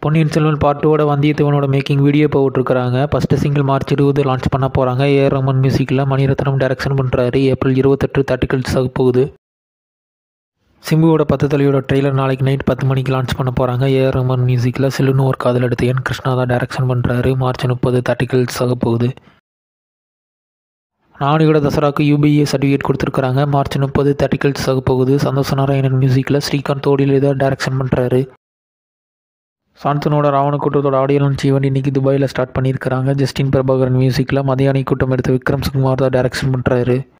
பொன்னியின் Selvan part டூவோட வந்தியத்தேவனோட making video இப்போ விட்ருக்காங்க ஃபஸ்ட்டு சிங்கிள் மார்ச் இருபது லான்ச் பண்ண போகிறாங்க ஏஆர் ரமன் மியூசிக்கில் மணிரத்னம் டைரக்ஷன் பண்ணுறாரு ஏப்ரல் இருபத்தெட்டு தேர்ட்டிக்கல்ஸ் ஆக போகுது சிம்புவோட பத்து தலையோட ட்ரெய்லர் நாளைக்கு நைட் பத்து மணிக்கு லான்ச் பண்ண போகிறாங்க ஏஆர் ரமன் மியூசிக்கில் செல்லுன்னு ஒரு காதல் எடுத்து என் கிருஷ்ணா தான் டைரக்ஷன் பண்ணுறாரு மார்ச் முப்பது தேர்ட்டிக்கல்ஸ் ஆக போகுது நானியோட தசராக்கு யூபிஏ சர்டிஃபிகேட் கொடுத்துருக்காங்க மார்ச் முப்பது தேர்ட்டிக்கல்ஸ் ஆக போகுது சந்தோஷ நாராயணன் மியூசிக்கில் ஸ்ரீகாந்த் ஓடியில் தான் டைரக்ஷன் பண்ணுறாரு சாந்தனோட ராவண கூட்டத்தோட ஆடியோ லான்ச் ஈவெண்ட் இன்றைக்கி துபாயில் ஸ்டார்ட் பண்ணியிருக்கிறாங்க ஜஸ்டின் பிரபாகரன் மியூசிக்கில் மதியானி கூட்டம் எடுத்த விக்ரம் சுகுமார் தான் டைரக்ஷன் பண்ணுறாரு